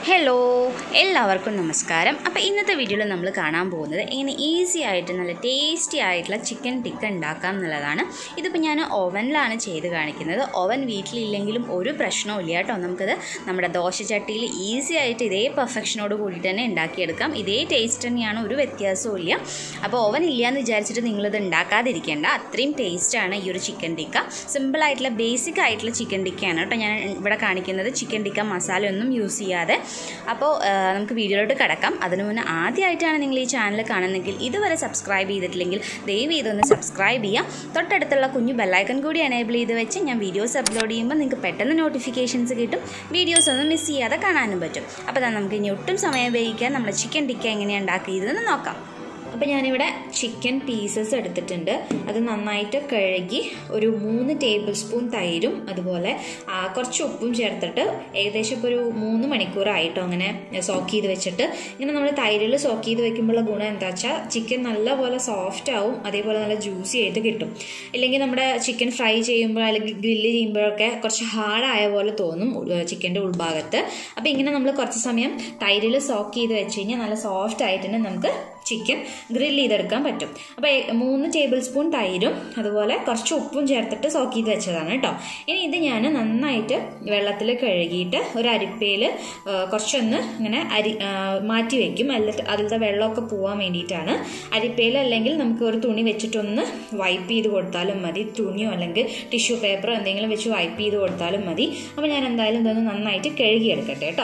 hello എല്ലാവർക്കും നമസ്കാരം അപ്പോൾ ഇന്നത്തെ വീഡിയോയിൽ നമ്മൾ കാണാൻ പോകുന്നത് എങ്ങനെ ഈസി ആയിട്ട് നല്ല ടേസ്റ്റി ആയിട്ടുള്ള ചിക്കൻ ടിക്ക ഉണ്ടാക്കാം എന്നുള്ളതാണ് ഇതിപ്പോൾ ഞാൻ ഓവനിലാണ് ചെയ്ത് കാണിക്കുന്നത് ഓവൻ വീട്ടിലില്ലെങ്കിലും ഒരു പ്രശ്നവും ഇല്ല കേട്ടോ നമുക്കത് നമ്മുടെ ദോശച്ചട്ടിയിൽ ഈസി ആയിട്ട് ഇതേ പെർഫെക്ഷനോട് കൂടിയിട്ട് തന്നെ ഉണ്ടാക്കിയെടുക്കാം ഇതേ ടേസ്റ്റ് തന്നെയാണ് ഒരു വ്യത്യാസവും ഇല്ല അപ്പോൾ ഓവൻ ഇല്ല എന്ന് വിചാരിച്ചിട്ട് നിങ്ങളിത് ഉണ്ടാക്കാതിരിക്കേണ്ട അത്രയും ടേസ്റ്റാണ് ഈ ഒരു ചിക്കൻ ടിക്ക സിമ്പിളായിട്ടുള്ള ബേസിക് ആയിട്ടുള്ള ചിക്കൻ ടിക്കയാണ് കേട്ടോ ഞാൻ ഇവിടെ കാണിക്കുന്നത് ചിക്കൻ ടിക്ക മസാല ഒന്നും യൂസ് ചെയ്യാതെ അപ്പോൾ ആ, നമുക്ക് വീഡിയോയിലോട്ട് കിടക്കാം അതിനു മുന്നേ ആദ്യമായിട്ടാണ് നിങ്ങൾ ഈ ചാനൽ കാണുന്നതെങ്കിൽ ഇതുവരെ സബ്സ്ക്രൈബ് ചെയ്തിട്ടില്ലെങ്കിൽ ദയവ് ഇതൊന്ന് സബ്സ്ക്രൈബ് ചെയ്യുക തൊട്ടടുത്തുള്ള കുഞ്ഞു ബെല്ലൈക്കൺ കൂടി എനേബിൾ ചെയ്ത് വെച്ച് ഞാൻ വീഡിയോസ് അപ്ലോഡ് ചെയ്യുമ്പോൾ നിങ്ങൾക്ക് പെട്ടെന്ന് നോട്ടിഫിക്കേഷൻസ് കിട്ടും വീഡിയോസ് ഒന്നും മിസ് ചെയ്യാതെ കാണാനും പറ്റും അപ്പോൾ ദാ നമുക്ക് ഇനി ഒട്ടും സമയം ഉപയോഗിക്കാൻ നമ്മുടെ ചിക്കൻ ടിക്ക എങ്ങനെയാണ് ഉണ്ടാക്കിയതെന്ന് നോക്കാം അപ്പോൾ ഞാനിവിടെ ചിക്കൻ പീസസ് എടുത്തിട്ടുണ്ട് അത് നന്നായിട്ട് കഴുകി ഒരു മൂന്ന് ടേബിൾ സ്പൂൺ തൈരും അതുപോലെ ആ, കുറച്ച് ഉപ്പും ചേർത്തിട്ട് ഏകദേശം ഇപ്പോൾ ഒരു മൂന്ന് മണിക്കൂറായിട്ടോ അങ്ങനെ സോക്ക് ചെയ്ത് വെച്ചിട്ട് ഇങ്ങനെ നമ്മൾ തൈരിൽ സോക്ക് ചെയ്ത് വെക്കുമ്പോഴുള്ള ഗുണം എന്താ വെച്ചാൽ ചിക്കൻ നല്ലപോലെ സോഫ്റ്റ് ആവും അതേപോലെ നല്ല ജ്യൂസി ആയിട്ട് കിട്ടും ഇല്ലെങ്കിൽ നമ്മുടെ ചിക്കൻ ഫ്രൈ ചെയ്യുമ്പോൾ അല്ലെങ്കിൽ ഗ്രില്ല് ചെയ്യുമ്പോഴൊക്കെ കുറച്ച് ഹാർഡായ പോലെ തോന്നും ചിക്കൻ്റെ ഉൾഭാഗത്ത് അപ്പോൾ ഇങ്ങനെ നമ്മൾ കുറച്ച് സമയം തൈരിൽ സോക്ക് ചെയ്ത് വെച്ച് കഴിഞ്ഞാൽ നല്ല സോഫ്റ്റ് ആയിട്ട് തന്നെ നമുക്ക് ചിക്കൻ ഗ്രില്ല് ചെയ്തെടുക്കാൻ പറ്റും അപ്പോൾ ഏ- മൂന്ന് ടേബിൾ സ്പൂൺ തൈരും അതുപോലെ കുറച്ച് ഉപ്പും ചേർത്തിട്ട് സോക്ക് ചെയ്ത് വെച്ചതാണ് കേട്ടോ ഇനി ഇത് ഞാൻ നന്നായിട്ട് വെള്ളത്തിൽ കഴുകിയിട്ട് ഒരു അരിപ്പയിൽ കുറച്ചൊന്ന് ഇങ്ങനെ അരി ആ, മാറ്റി വെക്കും അതിൽ അതിലത്തെ വെള്ളമൊക്കെ പോകാൻ വേണ്ടിയിട്ടാണ് അരിപ്പയിൽ അല്ലെങ്കിൽ നമുക്ക് ഒരു തുണി വെച്ചിട്ടൊന്ന് വൈപ്പ് ചെയ്ത് കൊടുത്താലും മതി തുണിയോ അല്ലെങ്കിൽ ടിഷ്യൂ പേപ്പറോ എന്തെങ്കിലും വെച്ച് വൈപ്പ് ചെയ്ത് കൊടുത്താലും മതി അപ്പോൾ ഞാൻ എന്തായാലും ഇതൊന്ന് നന്നായിട്ട് കഴുകിയെടുക്കട്ടെ കേട്ടോ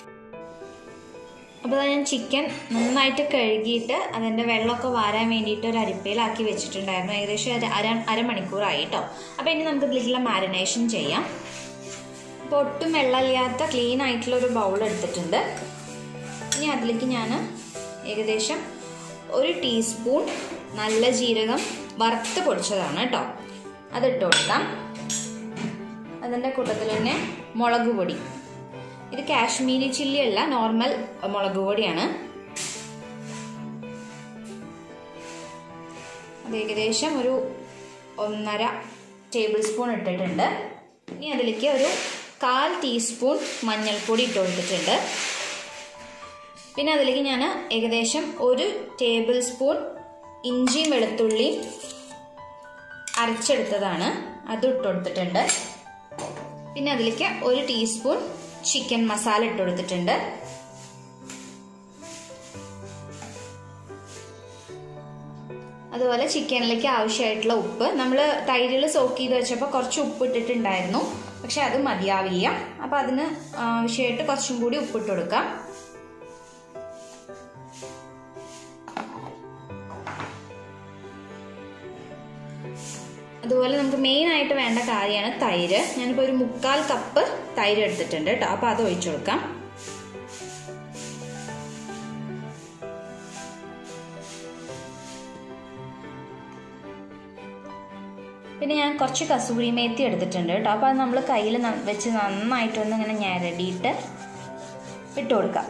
അപ്പോൾ ദാ ഞാൻ ചിക്കൻ നന്നായിട്ട് കഴുകിയിട്ട് അതിൻ്റെ വെള്ളമൊക്കെ വാരാൻ വേണ്ടിയിട്ട് ഒരു അരിപ്പയിലാക്കി വെച്ചിട്ടുണ്ടായിരുന്നു ഏകദേശം ഒരു അര അരമണിക്കൂറായി കേട്ടോ അപ്പോൾ ഇനി നമുക്ക് ഇതിലേക്കുള്ള മാരിനേഷൻ ചെയ്യാം അപ്പോൾ ഒട്ടും വെള്ളമില്ലാത്ത ക്ലീൻ ആയിട്ടുള്ള ഒരു ബൗൾ എടുത്തിട്ടുണ്ട് ഇനി അതിലേക്ക് ഞാൻ ഏകദേശം ഒരു ടീസ്പൂൺ നല്ല ജീരകം വറുത്ത് പൊടിച്ചതാണ് കേട്ടോ അതിട്ട് കൊടുക്കാം അതിൻ്റെ കൂട്ടത്തിൽ തന്നെ മുളക് പൊടി ഇത് കാശ്മീരി ചില്ലി അല്ല നോർമൽ മുളക് പൊടിയാണ് അത് ഏകദേശം ഒരു ഒന്നര ടേബിൾ സ്പൂൺ ഇട്ടിട്ടുണ്ട് ഇനി അതിലേക്ക് ഒരു കാൽ ടീസ്പൂൺ മഞ്ഞൾപ്പൊടി ഇട്ട് കൊടുത്തിട്ടുണ്ട് പിന്നെ അതിലേക്ക് ഞാൻ ഏകദേശം ഒരു ടേബിൾ സ്പൂൺ ഇഞ്ചിയും വെളുത്തുള്ളിയും അരച്ചെടുത്തതാണ് അത് ഇട്ട് കൊടുത്തിട്ടുണ്ട് പിന്നെ അതിലേക്ക് ഒരു ടീസ്പൂൺ ചിക്കൻ മസാല ഇട്ട് കൊടുത്തിട്ടുണ്ട് അതുപോലെ ചിക്കനിലേക്ക് ആവശ്യമായിട്ടുള്ള ഉപ്പ് നമ്മൾ തൈരിൽ സോക്ക് ചെയ്ത് വെച്ചപ്പോൾ കുറച്ച് ഉപ്പ് ഇട്ടിട്ടുണ്ടായിരുന്നു പക്ഷെ അത് മതിയാവില്ല അപ്പം അതിന് ആവശ്യമായിട്ട് കുറച്ചും കൂടി ഉപ്പിട്ട് കൊടുക്കാം അതുപോലെ നമുക്ക് മെയിൻ ആയിട്ട് വേണ്ട കാര്യമാണ് തൈര് ഞാനിപ്പോൾ ഒരു മുക്കാൽ കപ്പ് തൈര് എടുത്തിട്ടുണ്ട് കേട്ടോ അപ്പോൾ അത് ഒഴിച്ചു കൊടുക്കാം പിന്നെ ഞാൻ കുറച്ച് കസൂരി മേത്തി എടുത്തിട്ടുണ്ട് കേട്ടോ അപ്പോൾ അത് നമ്മൾ കയ്യിൽ വെച്ച് നന്നായിട്ടൊന്ന് ഇങ്ങനെ ഞരടിയിട്ട് ഇട്ട് കൊടുക്കാം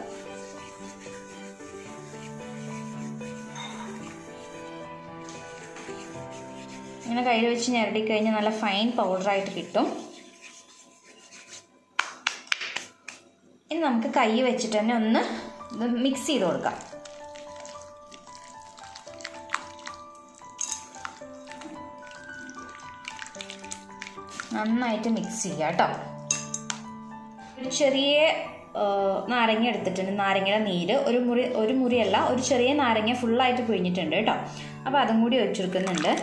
ഇങ്ങനെ കയ്യിൽ വെച്ച് ഞരടി കഴിഞ്ഞാൽ നല്ല ഫൈൻ പൗഡറായിട്ട് കിട്ടും ഇനി നമുക്ക് കൈ വെച്ചിട്ട് തന്നെ ഒന്ന് ഇത് മിക്സ് ചെയ്ത് കൊടുക്കാം നന്നായിട്ട് മിക്സ് ചെയ്യുക കേട്ടോ ഒരു ചെറിയ ആ, നാരങ്ങ എടുത്തിട്ടുണ്ട് നാരങ്ങയുടെ നീര് ഒരു മുറി ഒരു മുറിയല്ല ഒരു ചെറിയ നാരങ്ങ ഫുള്ളായിട്ട് പിഴിഞ്ഞിട്ടുണ്ട് കേട്ടോ അപ്പോൾ അതും കൂടി ഒഴിച്ചെടുക്കുന്നുണ്ട്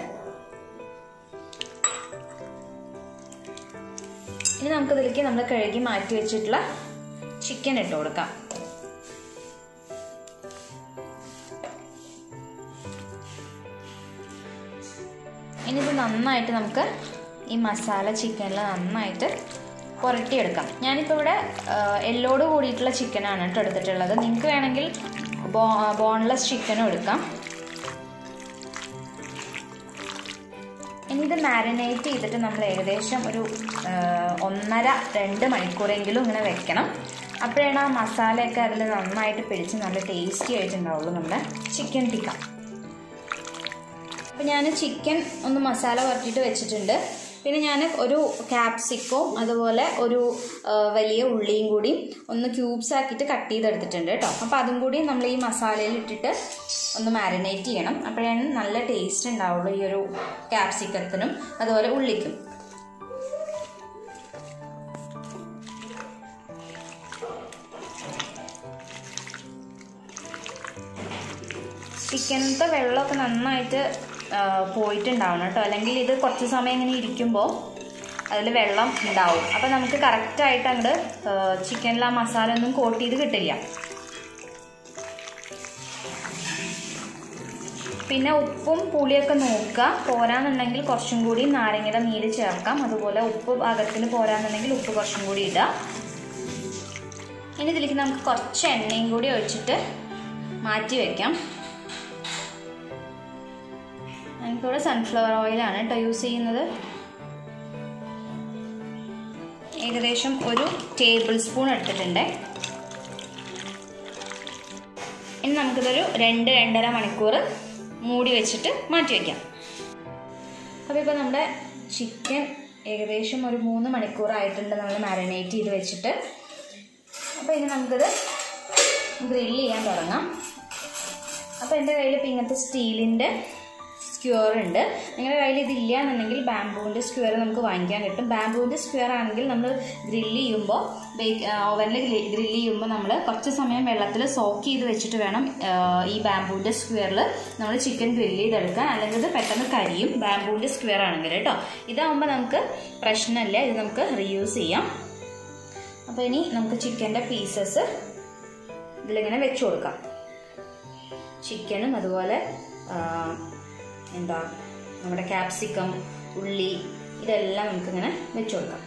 ഇനി നമുക്കിതിലേക്ക് നമ്മൾ കഴുകി മാറ്റി വെച്ചിട്ടുള്ള ചിക്കൻ ഇട്ട് കൊടുക്കാം ഇനി ഇത് നന്നായിട്ട് നമുക്ക് ഈ മസാല ചിക്കനിൽ നന്നായിട്ട് പുരട്ടിയെടുക്കാം ഞാനിപ്പോൾ ഇവിടെ എല്ലോട് കൂടിയിട്ടുള്ള ചിക്കനാണ് കേട്ടോ എടുത്തിട്ടുള്ളത് നിങ്ങൾക്ക് വേണമെങ്കിൽ ബോ ബോൺലെസ് ചിക്കനും എടുക്കാം ഇനി ഇത് മാരിനേറ്റ് ചെയ്തിട്ട് നമ്മൾ ഏകദേശം ഒരു ആ, ഒന്നര രണ്ട് മണിക്കൂറെങ്കിലും ഇങ്ങനെ വെക്കണം അപ്പോഴാണ് ആ മസാലയൊക്കെ അതിൽ നന്നായിട്ട് പിടിച്ച് നല്ല ടേസ്റ്റി ആയിട്ടുണ്ടാവുള്ളൂ നമ്മുടെ ചിക്കൻ ടിക്ക അപ്പോൾ ഞാൻ ചിക്കൻ ഒന്ന് മസാല പുരട്ടിയിട്ട് വെച്ചിട്ടുണ്ട് പിന്നെ ഞാൻ ഒരു ക്യാപ്സിക്കോ അതുപോലെ ഒരു ആ, വലിയ ഉള്ളിയും കൂടി ഒന്ന് ക്യൂബ്സ് ആക്കിയിട്ട് കട്ട് ചെയ്തെടുത്തിട്ടുണ്ട് കേട്ടോ അപ്പോൾ അതും കൂടി നമ്മൾ ഈ മസാലയിൽ ഇട്ടിട്ട് ഒന്ന് മാരിനേറ്റ് ചെയ്യണം അപ്പോഴാണ് നല്ല ടേസ്റ്റ് ഉണ്ടാവുള്ളൂ ഈ ഒരു ക്യാപ്സിക്കത്തിനും അതുപോലെ ഉള്ളിക്കും ചിക്കനത്തെ വെള്ളമൊക്കെ നന്നായിട്ട് ആ, പോയിട്ടുണ്ടാവണം കേട്ടോ അല്ലെങ്കിൽ ഇത് കുറച്ച് സമയം ഇങ്ങനെ ഇരിക്കുമ്പോൾ അതിൽ വെള്ളം ഉണ്ടാവും അപ്പോൾ നമുക്ക് കറക്റ്റായിട്ട് അങ്ങോട്ട് ചിക്കനിൽ ആ മസാല ഒന്നും കോട്ട് ചെയ്ത് കിട്ടില്ല പിന്നെ ഉപ്പും പുളിയൊക്കെ നോക്കുക പോരാന്നുണ്ടെങ്കിൽ കുറച്ചും കൂടി നാരങ്ങയുടെ നീര് ചേർക്കാം അതുപോലെ ഉപ്പ് പാകത്തിന് പോരാന്നുണ്ടെങ്കിൽ ഉപ്പ് കുറച്ചും കൂടി ഇടുക ഇനി ഇതിലേക്ക് നമുക്ക് കുറച്ച് എണ്ണയും കൂടി ഒഴിച്ചിട്ട് മാറ്റി വെക്കാം എനിക്കിവിടെ സൺഫ്ലവർ ഓയിലാണ് കേട്ടോ യൂസ് ചെയ്യുന്നത് ഏകദേശം ഒരു ടേബിൾ സ്പൂൺ എടുത്തിട്ടുണ്ട് ഇനി നമുക്കിതൊരു രണ്ട് രണ്ടര മണിക്കൂർ മൂടി വെച്ചിട്ട് മാറ്റി വയ്ക്കാം അപ്പോൾ ഇപ്പോൾ നമ്മുടെ ചിക്കൻ ഏകദേശം ഒരു മൂന്ന് മണിക്കൂറായിട്ടുണ്ട് നമ്മൾ മാരിനേറ്റ് ചെയ്ത് വെച്ചിട്ട് അപ്പോൾ ഇനി നമുക്കിത് ഗ്രില്ല് ചെയ്യാൻ തുടങ്ങാം അപ്പോൾ എൻ്റെ കയ്യിൽ ഇപ്പോൾ ഇങ്ങനത്തെ സ്റ്റീലിൻ്റെ സ്ക്വയർ ഉണ്ട് നിങ്ങളുടെ കയ്യിൽ ഇതില്ല എന്നുണ്ടെങ്കിൽ ബാംബൂവിൻ്റെ സ്ക്വയർ നമുക്ക് വാങ്ങിക്കാൻ കിട്ടും ബാംബൂവിൻ്റെ സ്ക്വയർ ആണെങ്കിൽ നമ്മൾ ഗ്രില്ല് ചെയ്യുമ്പോൾ ബേക്ക് ഓവനിൽ ഗ്രില്ല് ചെയ്യുമ്പോൾ നമ്മൾ കുറച്ച് സമയം വെള്ളത്തിൽ സോക്ക് ചെയ്ത് വെച്ചിട്ട് വേണം ആ, ഈ ബാംബൂവിൻ്റെ സ്ക്വയറിൽ നമ്മൾ ചിക്കൻ ഗ്രില്ല് ചെയ്തെടുക്കാൻ അല്ലെങ്കിൽ ഇത് പെട്ടെന്ന് കരിയും ബാംബൂവിൻ്റെ സ്ക്വയർ ആണെങ്കിൽ കേട്ടോ ഇതാകുമ്പോൾ നമുക്ക് പ്രശ്നമില്ല ഇത് നമുക്ക് റീയൂസ് ചെയ്യാം അപ്പോൾ ഇനി നമുക്ക് ചിക്കൻ്റെ പീസസ് ഇതിലിങ്ങനെ വെച്ച് കൊടുക്കാം ചിക്കനും അതുപോലെ ആ, എന്താ നമ്മുടെ ക്യാപ്സിക്കം ഉള്ളി ഇതെല്ലാം നമുക്കിങ്ങനെ വെച്ച് കൊടുക്കാം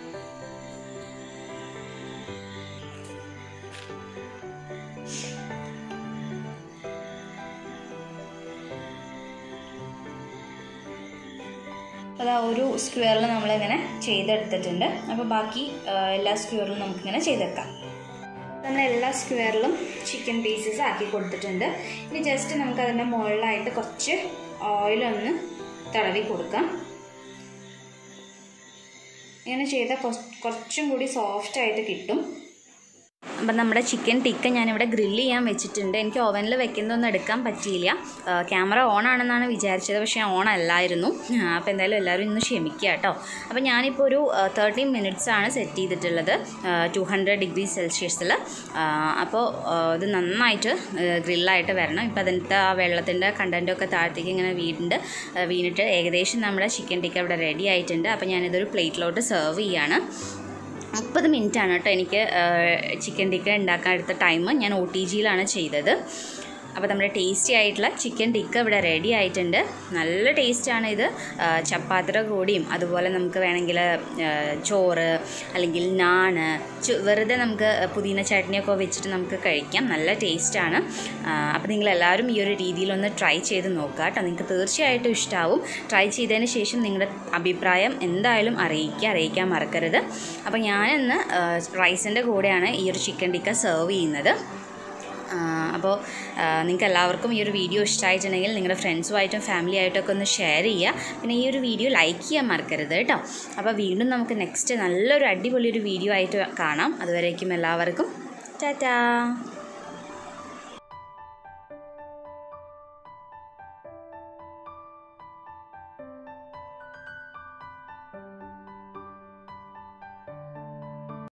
അതാ ഒരു സ്ക്വയറിൽ നമ്മളിങ്ങനെ ചെയ്തെടുത്തിട്ടുണ്ട് അപ്പോൾ ബാക്കി ആ, എല്ലാ സ്ക്വയറിലും നമുക്കിങ്ങനെ ചെയ്തെടുക്കാം നമ്മൾ എല്ലാ സ്ക്വയറിലും ചിക്കൻ പീസസ് ആക്കി കൊടുത്തിട്ടുണ്ട് ഇനി ജസ്റ്റ് നമുക്ക് അതിൻ്റെ മുകളിലായിട്ട് കുറച്ച് ഓയിലൊന്ന് തടവി കൊടുക്കാം ഇങ്ങനെ ചെയ്താൽ കുറച്ചും കൂടി സോഫ്റ്റ് ആയിട്ട് കിട്ടും അപ്പം നമ്മുടെ ചിക്കൻ ടിക്ക ഞാനിവിടെ ഗ്രില്ല് ചെയ്യാൻ വെച്ചിട്ടുണ്ട് എനിക്ക് ഓവനിൽ വെക്കുന്നതൊന്നും എടുക്കാൻ പറ്റിയില്ല ക്യാമറ ഓൺ ആണെന്നാണ് വിചാരിച്ചത് പക്ഷേ ഓൺ അല്ലായിരുന്നു അപ്പോൾ എന്തായാലും എല്ലാവരും ഇന്ന് ക്ഷമിക്കുക കേട്ടോ അപ്പോൾ ഞാനിപ്പോൾ ഒരു തേർട്ടി മിനിറ്റ്സ് ആണ് സെറ്റ് ചെയ്തിട്ടുള്ളത് ടു ഹൺഡ്രഡ് ഡിഗ്രി സെൽഷ്യസിൽ അപ്പോൾ ഇത് നന്നായിട്ട് ഗ്രില്ലായിട്ട് വരണം ഇപ്പോൾ അതിൻ്റെ ആ വെള്ളത്തിൻ്റെ കണ്ടൻറ്റൊക്കെ താഴത്തേക്ക് ഇങ്ങനെ വീണിട്ട് ആ, വീണിട്ട് ഏകദേശം നമ്മുടെ ചിക്കൻ ടിക്ക ഇവിടെ റെഡി ആയിട്ടുണ്ട് അപ്പോൾ ഞാനിതൊരു പ്ലേറ്റിലോട്ട് സെർവ് ചെയ്യാണ് മുപ്പത് മിനിറ്റാണ് കേട്ടോ എനിക്ക് ചിക്കൻ ടിക്ക ഉണ്ടാക്കാൻ എടുത്ത ടൈം ഞാൻ ഒ ടി ജിയിലാണ് ചെയ്തത് അപ്പോൾ നമ്മുടെ ടേസ്റ്റി ആയിട്ടുള്ള ചിക്കൻ ടിക്ക ഇവിടെ റെഡി ആയിട്ടുണ്ട് നല്ല ടേസ്റ്റാണ് ഇത് ആ, ചപ്പാത്തിയുടെ കൂടിയും അതുപോലെ നമുക്ക് വേണമെങ്കിൽ ആ, ചോറ് അല്ലെങ്കിൽ നാണ് ചു വെറുതെ നമുക്ക് പുതിന ചട്നിയൊക്കെ വെച്ചിട്ട് നമുക്ക് കഴിക്കാം നല്ല ടേസ്റ്റാണ് അപ്പോൾ നിങ്ങളെല്ലാവരും ഈ ഒരു രീതിയിലൊന്ന് ട്രൈ ചെയ്ത് നോക്കുക കേട്ടോ നിങ്ങൾക്ക് തീർച്ചയായിട്ടും ഇഷ്ടമാവും ട്രൈ ചെയ്തതിന് ശേഷം നിങ്ങളുടെ അഭിപ്രായം എന്തായാലും അറിയിക്കുക അറിയിക്കാൻ മറക്കരുത് അപ്പോൾ ഞാനിന്ന് റൈസിൻ്റെ കൂടെയാണ് ഈ ഒരു ചിക്കൻ ടിക്ക സെർവ് ചെയ്യുന്നത് അപ്പോൾ നിങ്ങൾക്ക് എല്ലാവർക്കും ഈ ഒരു വീഡിയോ ഇഷ്ടമായിട്ടുണ്ടെങ്കിൽ നിങ്ങളുടെ ഫ്രണ്ട്സുമായിട്ടും ഫാമിലി ആയിട്ടൊക്കെ ഒന്ന് ഷെയർ ചെയ്യുക പിന്നെ ഈ ഒരു വീഡിയോ ലൈക്ക് ചെയ്യാൻ മറക്കരുത് കേട്ടോ അപ്പോൾ വീണ്ടും നമുക്ക് നെക്സ്റ്റ് നല്ലൊരു അടിപൊളി ഒരു വീഡിയോ ആയിട്ട് കാണാം അതുവരേക്കും എല്ലാവർക്കും ടാറ്റാ